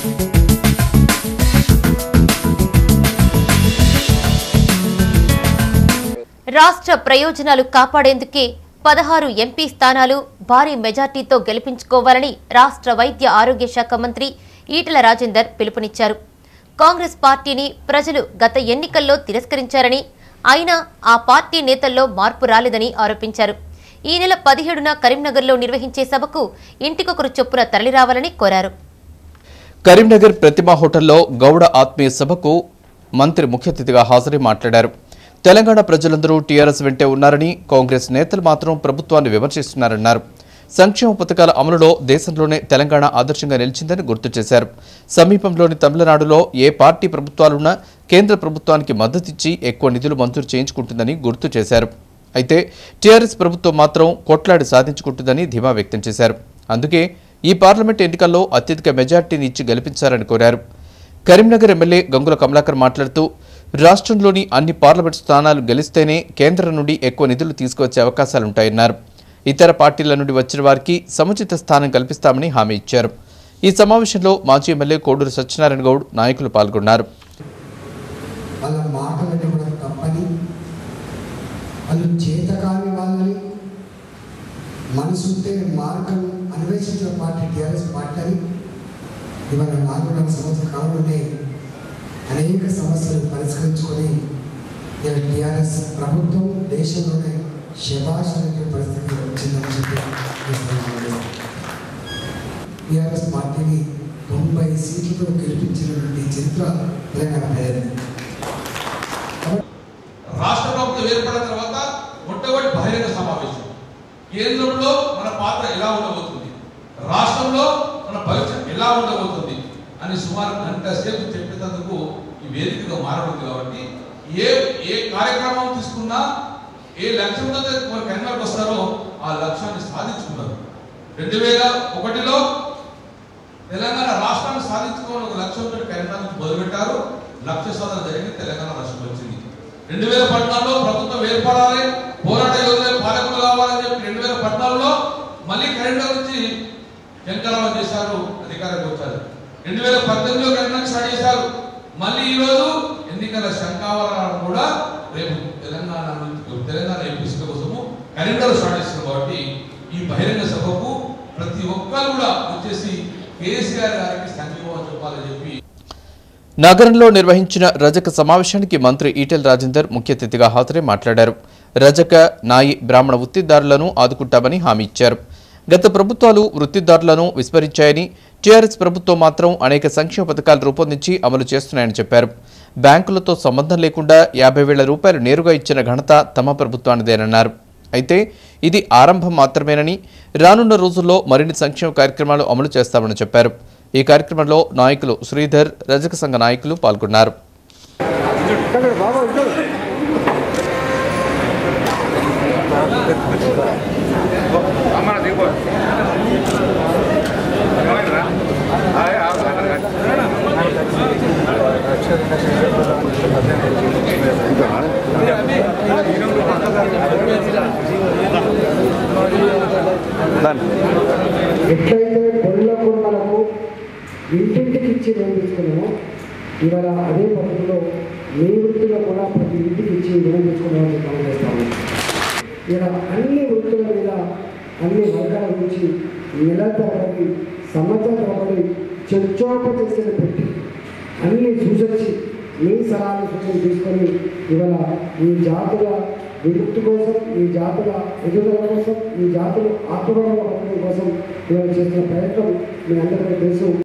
రాష్ట్ర ప్రయోజనాలు కాపాడేందుకే పదహారు ఎంపీ స్థానాలు భారీ మెజార్టీతో గెలిపించుకోవాలని రాష్ట్ర వైద్య ఆరోగ్య శాఖ మంత్రి ఈటల రాజేందర్ పిలుపునిచ్చారు కాంగ్రెస్ పార్టీని ప్రజలు గత ఎన్నికల్లో తిరస్కరించారని అయినా ఆ పార్టీ నేతల్లో మార్పు రాలేదని ఆరోపించారు ఈ నెల పదిహేడున కరీంనగర్లో నిర్వహించే సభకు ఇంటికొకరు చొప్పున తరలిరావాలని కోరారు కరీంనగర్ ప్రతిమా హోటల్లో గౌడ ఆత్మీయ సభకు మంత్రి ముఖ్య అతిథిగా హాజరై మాట్లాడారు తెలంగాణ ప్రజలందరూ టీఆర్ఎస్ వెంటే ఉన్నారని కాంగ్రెస్ నేతలు మాత్రం ప్రభుత్వాన్ని విమర్శిస్తున్నారన్నారు సంక్షేమ పథకాల అమలులో దేశంలోనే తెలంగాణ ఆదర్శంగా నిలిచిందని గుర్తు చేశారు సమీపంలోని తమిళనాడులో ఏ పార్టీ ప్రభుత్వాలున్నా కేంద్ర ప్రభుత్వానికి మద్దతిచ్చి ఎక్కువ నిధులు మంజూరు చేయించుకుంటుందని గుర్తు చేశారు అయితే టీఆర్ఎస్ ప్రభుత్వం మాత్రం కొట్లాడి సాధించుకుంటుందని ధీమా వ్యక్తం చేశారు అందుకే ఈ పార్లమెంట్ ఎన్నికల్లో అత్యధిక మెజార్టీని ఇచ్చి గెలిపించారని కోరారు కరీంనగర్ ఎమ్మెల్యే గంగుల కమలాకర్ మాట్లాడుతూ రాష్ట్రంలోని అన్ని పార్లమెంట్ స్థానాలు గెలిస్తేనే కేంద్రం నుండి ఎక్కువ నిధులు తీసుకువచ్చే అవకాశాలుంటాయన్నారు ఇతర పార్టీల నుండి వచ్చిన వారికి సముచిత స్థానం కల్పిస్తామని హామీ ఇచ్చారు ఈ సమావేశంలో మాజీ ఎమ్మెల్యే కోడూరు సత్యనారాయణ గౌడ్ నాయకులు పాల్గొన్నారు వాళ్ళ మాట వినడం తప్పని వాళ్ళు చేతకాని వాళ్ళని మనసుంటే మార్గం అన్వేషించిన పార్టీ టీఆర్ఎస్ పార్టీ అని ఇవాళ నాలుగున్నర సంవత్సర కాలంలోనే అనేక సమస్యలు పరిష్కరించుకొని ఇలా టీఆర్ఎస్ ప్రభుత్వం దేశంలోనే శబాష్ అనే పరిస్థితి వచ్చిందని చెప్పి ఈ సందర్భంగా టీఆర్ఎస్ పార్టీని తొంభై సీట్లతో గెలిపించినటువంటి చరిత్ర తెలంగాణ ప్రజలది రాష్ట్ర ప్రభుత్వం ఏర్పడిన తర్వాత మొట్టమొదటి బహిరంగ సమావేశం కేంద్రంలో మన పాత్ర ఎలా ఉండబోతుంది రాష్ట్రంలో మన భవిష్యత్ ఎలా ఉండబోతుంది అని సుమారు గంట సేపు చెప్పేందుకు ఈ వేదికగా మారబడింది కాబట్టి ఏ ఏ కార్యక్రమం తీసుకున్నా ఏ లక్ష్యంతో మన కన్వర్ట్ వస్తారో ఆ లక్ష్యాన్ని సాధించుకున్నారు రెండు వేల ఒకటిలో తెలంగాణ రాష్ట్రాన్ని సాధించుకోవాలని ఒక లక్ష్యంతో కరీంనగర్ నుంచి మొదలుపెట్టారు లక్ష్య సాధన జరిగి తెలంగాణ రాష్ట్రం వచ్చింది రెండు వేల పద్నాలుగులో ప్రభుత్వం ఏర్పడాలి పోరాట యోధులు పాలకులు కావాలని చెప్పి రెండు వేల పద్నాలుగులో మళ్ళీ కరీంనగర్ నుంచి శంకరావు చేశారు అధికారంకి వచ్చారు రెండు వేల పద్దెనిమిదిలో కరీంనగర్ స్టార్ట్ చేశారు మళ్ళీ ఈ రోజు ఎన్నికల శంకావరణం కూడా రేపు తెలంగాణ నుంచి తెలంగాణ ఎంపీ సీట్ల కోసము కరీంనగర్ స్టార్ట్ చేస్తున్నారు కాబట్టి ఈ బహిరంగ సభకు ప్రతి ఒక్కరు కూడా వచ్చేసి కేసీఆర్ గారికి సంఘీభావం చెప్పాలని చెప్పి నగరంలో నిర్వహించిన రజక సమావేశానికి మంత్రి ఈటెల రాజేందర్ ముఖ్య అతిథిగా హాజరై మాట్లాడారు రజక నాయి బ్రాహ్మణ వృత్తిదారులను ఆదుకుంటామని హామీ ఇచ్చారు గత ప్రభుత్వాలు వృత్తిదారులను విస్మరించాయని టీఆర్ఎస్ ప్రభుత్వం మాత్రం అనేక సంక్షేమ పథకాలు రూపొందించి అమలు చేస్తున్నాయని చెప్పారు బ్యాంకులతో సంబంధం లేకుండా యాభై వేల రూపాయలు నేరుగా ఇచ్చిన ఘనత తమ ప్రభుత్వానిదేనన్నారు అయితే ఇది ఆరంభం మాత్రమేనని రానున్న రోజుల్లో మరిన్ని సంక్షేమ కార్యక్రమాలు అమలు చేస్తామని చెప్పారు ఈ కార్యక్రమంలో నాయకులు శ్రీధర్ రజక సంఘ నాయకులు పాల్గొన్నారు ఎట్లయితే గొల్ల కొండలకు ఇంటింటికి ఇచ్చి నిర్మించుకున్నామో ఇవాళ అదే పద్ధతిలో మీ వృత్తిలో కూడా ప్రతి ఇంటికి ఇచ్చి నిర్మించుకున్నామని చెప్పాలని చేస్తాము ఇలా అన్ని వృత్తుల మీద అన్ని వర్గాల గురించి నెల తరబడి సంవత్సరం తరబడి చర్చోపచర్చలు పెట్టి అన్ని సూచించి మీ సలహాలు సూచనలు తీసుకొని ఇవాళ ఈ జాతుల విముక్తి కోసం ఈ జాతుల ఎదుగుదల కోసం ఈ జాతులు ఆత్మగౌరవ కోసం ఇవాళ చేస్తున్న ప్రయత్నం మీ అందరికీ తెలుసు